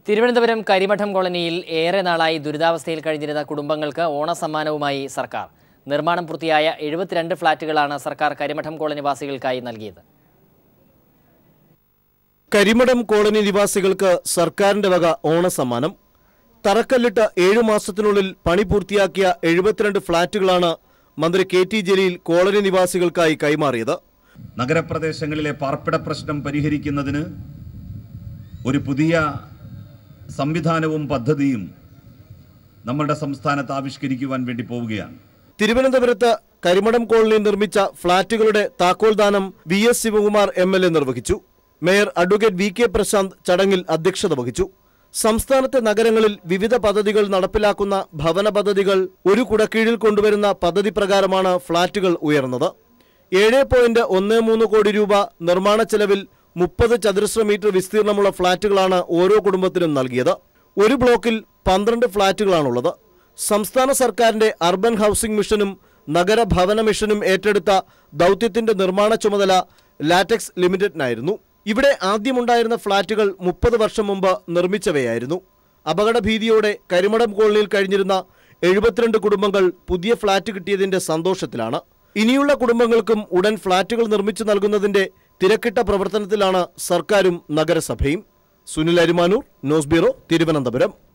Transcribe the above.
തിരുവനന്തപുരം കരിമഠം കോളനിയിൽ ഏറെ നാളായി ദുരിതാവസ്ഥയിൽ കഴിഞ്ഞിരുന്ന കുടുംബങ്ങൾക്ക് ഓണസമ്മാനവുമായി സർക്കാർ നിർമ്മാണം പൂർത്തിയായ എഴുപത്തിരണ്ട് ഫ്ളാറ്റുകളാണ് സർക്കാർ കരിമഠം കോളനിവാസികൾക്കായി നൽകിയത് കരിമഠം കോളനി നിവാസികൾക്ക് സർക്കാരിന്റെ വക ഓണസമ്മാനം തറക്കല്ലിട്ട് ഏഴു മാസത്തിനുള്ളിൽ പണി പൂർത്തിയാക്കിയ എഴുപത്തിരണ്ട് ഫ്ളാറ്റുകളാണ് മന്ത്രി കെ ടി ജലീൽ കോളനി നിവാസികൾക്കായി കൈമാറിയത് നഗരപ്രദേശങ്ങളിലെ പാർപ്പിട പ്രശ്നം പരിഹരിക്കുന്നതിന് ഒരു പുതിയ സംവിധാനവും പദ്ധതിയും നമ്മളുടെ സംസ്ഥാനത്ത് ആവിഷ്കരിക്കുവാൻ വേണ്ടി പോവുകയാണ് തിരുവനന്തപുരത്ത് കരിമഠം കോളനി നിർമ്മിച്ച ഫ്ളാറ്റുകളുടെ താക്കോൽദാനം V S Sivakumar M L A നിർവഹിച്ചു mayor advocate V K Prasanth ചടങ്ങിൽ അധ്യക്ഷത വഹിച്ചു സംസ്ഥാനത്തെ നഗരങ്ങളിൽ വിവിധ പദ്ധതികൾ നടപ്പിലാക്കുന്ന ഭവന പദ്ധതികൾ ഒരു കുടക്കീഴിൽ കൊണ്ടുവരുന്ന പദ്ധതി പ്രകാരമാണ് ഫ്ളാറ്റുകൾ ഉയർന്നത് ഏഴ് പോയിന്റ് ഒന്ന് മൂന്ന് കോടി രൂപ നിർമ്മാണ ചെലവിൽ മുപ്പത് ചതുരശ്ര മീറ്റർ വിസ്തീർണമുള്ള ഫ്ളാറ്റുകളാണ് ഓരോ കുടുംബത്തിനും നൽകിയത് ഒരു ബ്ലോക്കിൽ പന്ത്രണ്ട് ഫ്ളാറ്റുകളാണുള്ളത് സംസ്ഥാന സർക്കാരിന്റെ അർബൻ ഹൗസിംഗ് മിഷനും നഗരഭവന മിഷനും ഏറ്റെടുത്ത ദൗത്യത്തിന്റെ നിർമ്മാണ ചുമതല ലാറ്റക്സ് ലിമിറ്റഡിനായിരുന്നു ഇവിടെ ആദ്യമുണ്ടായിരുന്ന ഫ്ളാറ്റുകൾ മുപ്പത് വർഷം മുമ്പ് നിർമ്മിച്ചവയായിരുന്നു അപകടഭീതിയോടെ കരിമടം കോളനിയിൽ കഴിഞ്ഞിരുന്ന എഴുപത്തിരണ്ട് കുടുംബങ്ങൾ പുതിയ ഫ്ളാറ്റ് കിട്ടിയതിന്റെ സന്തോഷത്തിലാണ് ഇനിയുള്ള കുടുംബങ്ങൾക്കും ഉടൻ ഫ്ളാറ്റുകൾ നിർമ്മിച്ചു നൽകുന്നതിന്റെ തിരക്കിട്ട പ്രവർത്തനത്തിലാണ് സർക്കാരും നഗരസഭയും സുനിൽ അരിമാനൂർ ന്യൂസ് ബ്യൂറോ തിരുവനന്തപുരം